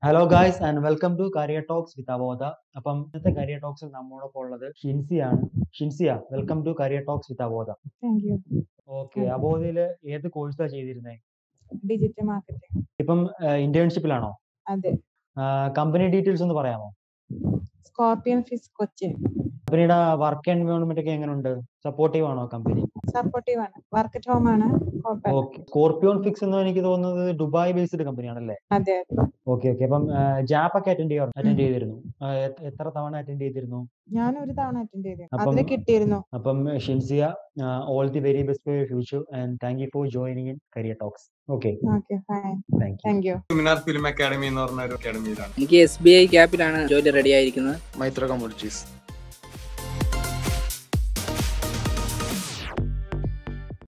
Hello guys and welcome to career talks with Avodha അപ്പം ഇന്നത്തെ career ടോക്സിൽ നമ്മോടൊപ്പം ഉള്ളത് ഷിൻസിയാണ് Shinsiya welcome to career talks with Avodha thank you okay അബോധയില് ഏത് കോഴ്സാ ചെയ്തിരുന്നത് ഡിജിറ്റൽ മാർക്കറ്റിംഗ് ഇപ്പം ഇന്റേൺഷിപ്പിലാണോ അതെ കമ്പനി ഡീറ്റെയിൽസ് ഒന്ന് പറയാമോ സ്കോർപ്പിയൻ ഫിസ് കൊച്ചിൻ കമ്പനിയുടെ വർക്ക് എൻവയോൺമെന്റ് ഒക്കെ എങ്ങനെയുണ്ട് സപ്പോർട്ടീവ് ആണോ കമ്പനി സപ്പോർട്ടീവ് ആണ് വർക്ക് അറ്റ് ഹോം ആണ് കുഴപ്പമില്ല. ഓക്കെ സ്കോർപിയോൺ ഫിക്സ് എന്ന് എനിക്ക് തോന്നുന്നത് ദുബായ് ബേസ്ഡ് കമ്പനിയാണല്ലേ അതെ അതെ ഓക്കെ ഓക്കെ അപ്പം ജാപ്പ് ഒക്കെ അറ്റൻഡ് ചെയ്യാറ് അറ്റൻഡ് ചെയ്തിരുന്നു ആ, എ- എത്ര തവണ അറ്റൻഡ് ചെയ്തിരുന്നു ഞാൻ ഒരു തവണ അറ്റൻഡ് ചെയ്തിരുന്നു അപ്പം- അതിൽ കിട്ടിയിരുന്നു അപ്പം Shinsiya all the very best for your future and thank you for joining in career talks okay okay fine thank you thank you Minar film academy എന്ന് പറഞ്ഞ ഒരു അക്കാഡമിയിലാണ് എനിക്ക് എസ് ബി ഐ ക്യാപ്പിലാണ് ജോലി റെഡി ആയിരിക്കുന്നത് മൈത്ര കമ്മോഡിറ്റീസ്